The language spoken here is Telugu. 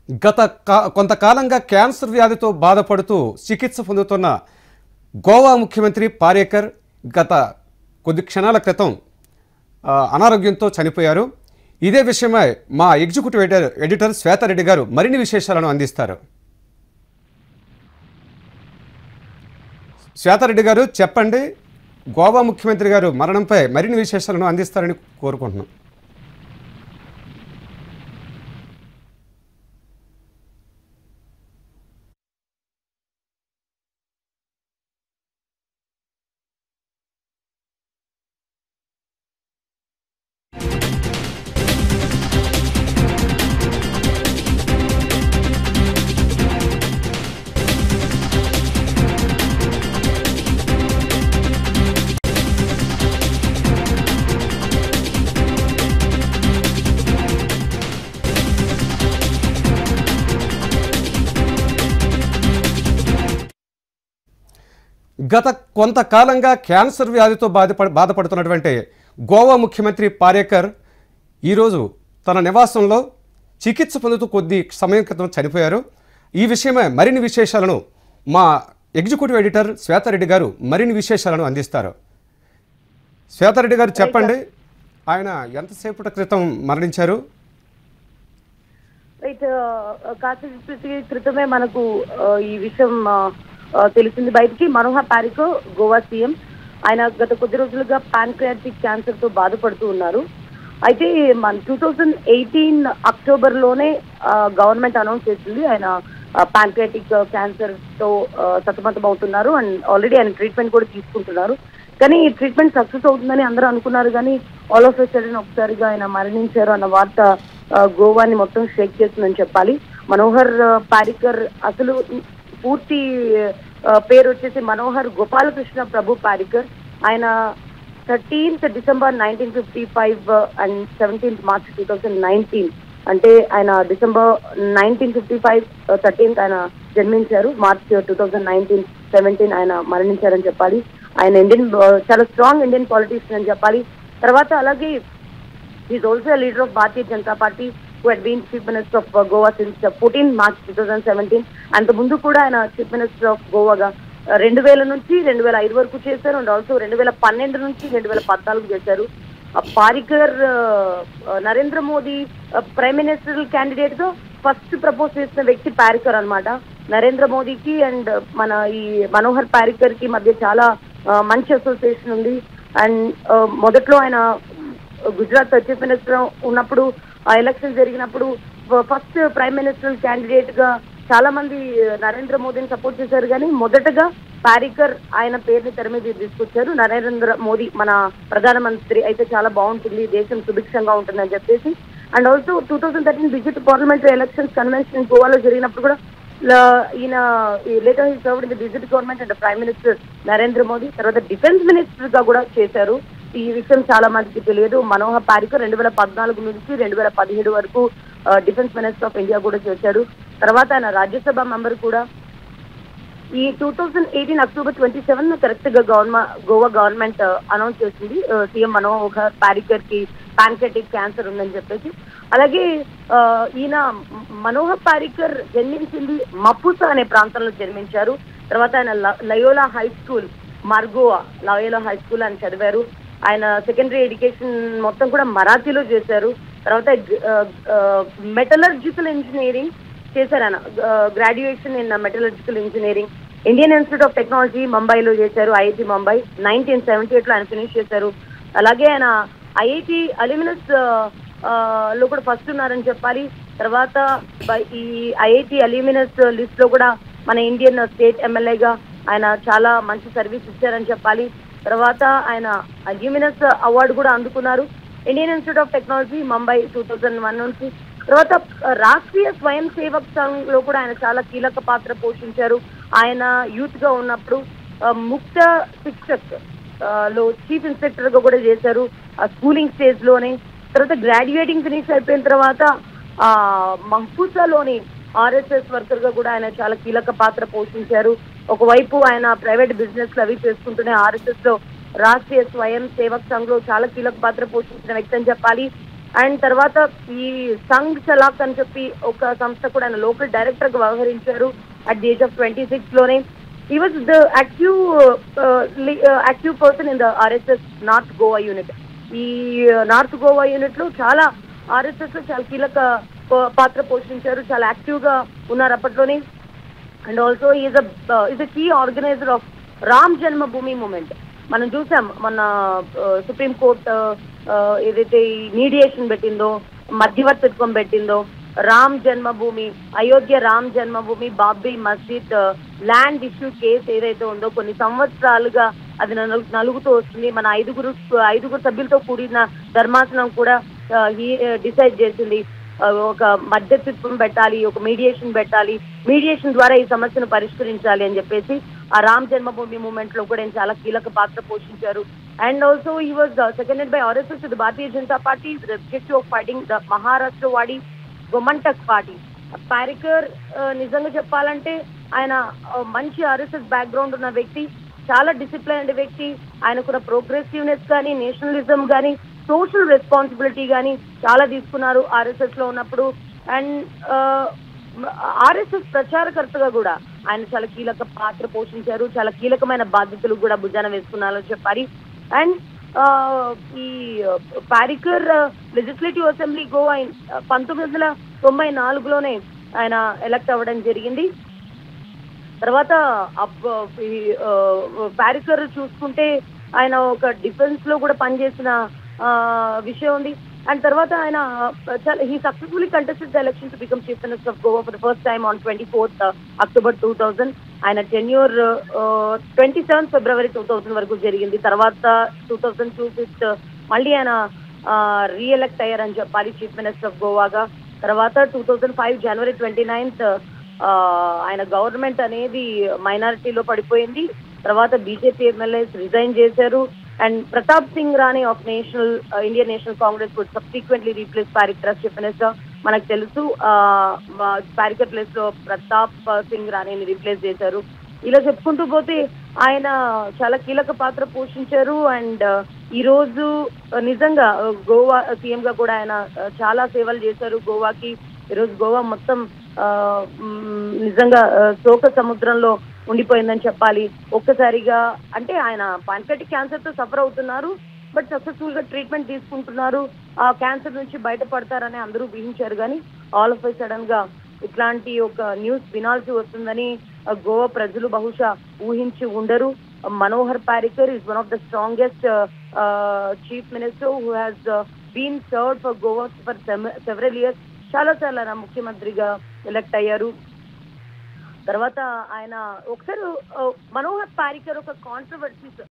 గత కా- కొంతకాలంగా క్యాన్సర్ వ్యాధితో బాధపడుతూ చికిత్స పొందుతున్న గోవా ముఖ్యమంత్రి పారేకర్ గత కొద్ది క్షణాల క్రితం ఆ, అనారోగ్యంతో చనిపోయారు ఇదే విషయమై మా ఎగ్జిక్యూటివ్ ఎడిటర్ ఎడిటర్ శ్వేతారెడ్డి గారు మరిన్ని విశేషాలను అందిస్తారు శ్వేతారెడ్డి గారు చెప్పండి గోవా ముఖ్యమంత్రి గారు మరణంపై మరిన్ని విశేషాలను అందిస్తారని కోరుకుంటున్నాం గత కొంతకాలంగా క్యాన్సర్ వ్యాధితో బాధపడ బాధపడుతున్నటువంటి గోవా ముఖ్యమంత్రి పారేకర్ ఈరోజు తన నివాసంలో చికిత్స పొందుతూ కొద్ది సమయం క్రితం చనిపోయారు ఈ విషయమై మరిన్ని విశేషాలను మా ఎగ్జిక్యూటివ్ ఎడిటర్ శ్వేతారెడ్డి గారు మరిన్ని విశేషాలను అందిస్తారు శ్వేతారెడ్డి గారు చెప్పండి ఆయన ఎంతసేపటి క్రితం మరణించారు రైట్ కాసేపటి క్రితమే మనకు ఆ, ఈ విషయం ఆ, ఆ, తెలిసింది బయటికి మనోహర్ పారిక్ గోవా సీఎం ఆయన గత కొద్ది రోజులుగా పాన్క్రియాటిక్ క్యాన్సర్ తో బాధపడుతూ ఉన్నారు అయితే మన టూ థౌజండ్ ఎయిటీన్ అక్టోబర్ లోనే గవర్నమెంట్ అనౌన్స్ చేసింది ఆయన పాన్క్రియాటిక్ క్యాన్సర్ తో ఆ, సతమతం అవుతున్నారు అండ్ ఆల్రెడీ ఆయన ట్రీట్మెంట్ కూడా తీసుకుంటున్నారు కానీ ఈ ట్రీట్మెంట్ సక్సెస్ అవుతుందని అందరూ అనుకున్నారు కానీ ఆల్ ఆఫ్ సడన్ ఒకసారిగా ఆయన మరణించారు అన్న వార్త ఆ, గోవాని మొత్తం షేక్ చేస్తుందని చెప్పాలి మనోహర్ ఆ, పారికర్ అసలు పూర్తి ఆ, పేరు వచ్చేసి మనోహర్ గోపాలకృష్ణ ప్రభు పారికర్ ఆయన thirteenth December nineteen fifty five and seventeenth March two thousand nineteen అంటే ఆయన December nineteen fifty five thirteenth ఆయన జన్మించారు March two thousand nineteen seventeen ఆయన మరణించారని చెప్పాలి ఆయన ఇండియన్ చాలా స్ట్రాంగ్ ఇండియన్ పాలిటిషియన్ అని చెప్పాలి తర్వాత అలాగే is also leader of Bharatiya Janata party who had been chief minister of Goa since fourteen March two thousand seventeen అంత ముందు కూడా ఆయన చీఫ్ మినిస్టర్ ఆఫ్ గోవాగా రెండు వేల నుంచి రెండు వేల ఐదు వరకు చేశారు అండ్ ఆల్సో రెండు వేల పన్నెండు నుంచి రెండు వేల పద్నాలుగు చేశారు ఆ పారికర్ ఆ, ఆ, Narendra Modi prime minister candidate గా ఫస్ట్ ప్రపోజ్ చేసిన వ్యక్తి పారికర్ అన్నమాట నరేంద్ర మోదీకి అండ్ మన ఈ మనోహర్ పారికర్ కి మధ్య చాలా ఆ, మంచి అసోసియేషన్ ఉంది అండ్ ఆ, మొదట్లో ఆయన గుజరాత్ చీఫ్ మినిస్టర్ ఉన్నప్పుడు ఆ ఎలక్షన్ జరిగినప్పుడు ఫస్ట్ ప్రైమ్ మినిస్టర్ క్యాండిడేట్ గా చాలా మంది నరేంద్ర మోదీని సపోర్ట్ చేశారు కానీ మొదటగా పారికర్ ఆయన పేరుని తెర మీద తీసుకొచ్చారు నరేంద్ర మోదీ మన ప్రధానమంత్రి అయితే చాలా బాగుంటుంది దేశం సుభిక్షంగా ఉంటుందని చెప్పేసి and also two thousand thirteen BJP parliamentary elections convention గోవాలో జరిగినప్పుడు కూడా ల- ఈయన later he served in the BJP government and prime minister Narendra Modi తర్వాత డిఫెన్స్ మినిస్టర్ గా కూడా చేశారు ఈ విషయం చాలా మందికి తెలియదు మనోహర్ పారికర్ రెండు వేల పద్నాలుగు నుంచి రెండు వేల పదిహేడు వరకు ఆ, డిఫెన్స్ మినిస్టర్ ఆఫ్ ఇండియా కూడా చేశాడు తర్వాత ఆయన రాజ్యసభ మెంబర్ కూడా ఈ two thousand eighteen October twenty seven correct గా గవర్నమెంట్ గోవా గవర్నమెంట్ అనౌన్స్ చేసింది సీఎం మనోహర్ పారికర్ కి పాన్కెటిక్ క్యాన్సర్ ఉందని చెప్పేసి అలాగే ఆ, ఈయన మనోహర్ పారికర్ జన్మించింది మప్పుసా అనే ప్రాంతంలో జన్మించారు తర్వాత ఆయన ల- Loyola high school Margao Loyola high school అని చదివారు ఆయన సెకండరీ ఎడ్యుకేషన్ మొత్తం కూడా మరాఠీలో చేశారు తర్వాత మెటలర్జికల్ ఇంజనీరింగ్ చేశారు ఆయన graduation in metallurgical engineering Indian Institute of Technology ముంబైలో చేశారు IIT Mumbai nineteen seventy eight లో ఆయన ఫినిష్ చేశారు అలాగే ఆయన ఐఐటి అల్యూమినస్ లో కూడా ఫస్ట్ ఉన్నారని చెప్పాలి తర్వాత బై- ఈ ఐఐటి అల్యూమినస్ లిస్ట్ లో కూడా మన ఇండియన్ స్టేట్ ఎమ్మెల్యేగా ఆయన చాలా మంచి సర్వీస్ ఇచ్చారని చెప్పాలి తర్వాత ఆయన అల్యూమినస్ అవార్డు కూడా అందుకున్నారు Indian Institute of Technology Mumbai two thousand one నుంచి తర్వాత ఆ, రాష్ట్రీయ స్వయం సేవక్ సంఘ్ లో కూడా ఆయన చాలా కీలక పాత్ర పోషించారు ఆయన యూత్ గా ఉన్నప్పుడు ఆ, ముక్త శిక్షక్ ఆ, లో చీఫ్ ఇన్స్పెక్టర్ గా కూడా చేశారు ఆ స్కూలింగ్ స్టేజ్ లోనే తర్వాత గ్రాడ్యుయేటింగ్ ఫినిష్ అయిపోయిన తర్వాత ఆ మహ్ఫూసాలోని ఆర్ఎస్ఎస్ వర్కర్ గా కూడా ఆయన చాలా కీలక పాత్ర పోషించారు ఒకవైపు ఆయన ప్రైవేట్ బిజినెస్ అవి చేసుకుంటూనే ఆర్ఎస్ఎస్ లో రాష్ట్రీయ స్వయం సేవక్ సంఘ్ లో చాలా కీలక పాత్ర పోషించిన వ్యక్తి అని చెప్పాలి అండ్ తర్వాత ఈ సంఘ్ చలాక్ అని చెప్పి ఒక సంస్థ కూడా ఆయన లోకల్ డైరెక్టర్ గా వ్యవహరించారు at the age of twenty six లోనే he was the active active person in the RSS North Goa unit ఈ నార్త్ గోవా యూనిట్ లో చాలా ఆర్ఎస్ఎస్ లో చాలా కీలక ప- పాత్ర పోషించారు చాలా యాక్టివ్ గా ఉన్నారు అప్పట్లోనే and also is is a key organiser of Ram Janmabhoomi movement మనం చూసాం మన సుప్రీం కోర్ట్ ఏదైతే ఈ మీడియేషన్ పెట్టిందో మధ్యవర్తిత్వం పెట్టిందో Ram Janmabhoomi Ayodhya Ram Janmabhoomi Babri Masjid land issue case ఏదైతే ఉందో కొన్ని సంవత్సరాలుగా అది నలు- నలుగుతూ వస్తుంది మన ఐదుగురు ఐదుగురు సభ్యులతో కూడిన ధర్మాసనం కూడా డిసైడ్ చేసింది ఆ, ఒక మధ్యత్వం పెట్టాలి ఒక మీడియేషన్ పెట్టాలి మీడియేషన్ ద్వారా ఈ సమస్యను పరిష్కరించాలి అని చెప్పేసి ఆ రామ్ జన్మభూమి మూమెంట్ లో కూడా ఆయన చాలా కీలక పాత్ర పోషించారు and also he was seconded by RSS the Bharatiya Janata party respective of fighting the Maharashtrawadi Gomantak party Parrikar ఆ, నిజంగా చెప్పాలంటే ఆయన ఆ, మంచి ఆర్ఎస్ఎస్ బ్యాక్గ్రౌండ్ ఉన్న వ్యక్తి చాలా డిసిప్లైన్డ్ వ్యక్తి ఆయనకున్న ప్రోగ్రెసివ్నెస్ కానీ నేషనలిజం కానీ సోషల్ రెస్పాన్సిబిలిటీ కానీ చాలా తీసుకున్నారు ఆర్ఎస్ఎస్ లో ఉన్నప్పుడు అండ్ ఆర్ఎస్ఎస్ ప్రచారకర్తగా కూడా ఆయన చాలా కీలక పాత్ర పోషించారు చాలా కీలకమైన బాధ్యతలు కూడా భుజాన వేసుకున్నారని చెప్పాలి అండ్ ఈ పారికర్ లెజిస్లేటివ్ అసెంబ్లీ గోవా పంతొమ్మిది వందల తొంభై నాలుగులోనే ఆయన ఎలక్ట్ అవ్వడం జరిగింది తర్వాత అప్- ఈ, ఆ, పారికర్ చూసుకుంటే ఆయన ఒక డిఫెన్స్ లో కూడా పనిచేసిన ఆ, విషయం ఉంది అండ్ తర్వాత ఆయన చాలా he successfully contested the election to become chief minister of Goa for the first time on twenty fourth October two thousand ఆయన tenure twenty seven February two thousand వరకు జరిగింది తర్వాత టూ థౌజండ్ టూ ఫిఫ్త్ మళ్ళీ ఆయన రీఎలెక్ట్ అయ్యారని చెప్పాలి చీఫ్ మినిస్టర్ ఆఫ్ గోవాగా తర్వాత two thousand five January twenty ninth ఆయన గవర్నమెంట్ అనేది మైనారిటీలో పడిపోయింది తర్వాత బీజేపీ ఎమ్మెల్యేస్ రిజైన్ చేశారు and Pratap Singh Rane of National Indian National Congress would subsequently replace Parrikar chief minister మనకు తెలుసు పారికర్ ప్లేస్ లో ప్రతాప్ సింగ్ రాణిని రీప్లేస్ చేశారు ఇలా చెప్పుకుంటూ పోతే ఆయన చాలా కీలక పాత్ర పోషించారు అండ్ ఈ రోజు ఆ, నిజంగా ఆ, గోవా సీఎం గా కూడా ఆయన ఆ, చాలా సేవలు చేశారు గోవాకి ఈరోజు గోవా మొత్తం ఆ, మ్, నిజంగా ఆ, శోక సముద్రంలో ఉండిపోయిందని చెప్పాలి ఒక్కసారిగా అంటే ఆయన పాన్క్రెటిక్ క్యాన్సర్ తో సఫర్ అవుతున్నారు బట్ సక్సెస్ఫుల్ గా ట్రీట్మెంట్ తీసుకుంటున్నారు ఆ క్యాన్సర్ నుంచి బయటపడతారని అందరూ ఊహించారు కానీ ఆల్ ఆఫ్ సడన్ గా ఇట్లాంటి ఒక న్యూస్ వినాల్సి వస్తుందని ఆ, గోవా ప్రజలు బహుశా ఊహించి ఉండరు Manohar Parrikar is one of the strongest chief minister who has been serve for Goa for several years చాలా చాలా ముఖ్యమంత్రిగా ఎలక్ట్ అయ్యారు తర్వాత ఆయన ఒకసారి ఆ, మనోహర్ పారికర్ ఒక కాంట్రవర్సీ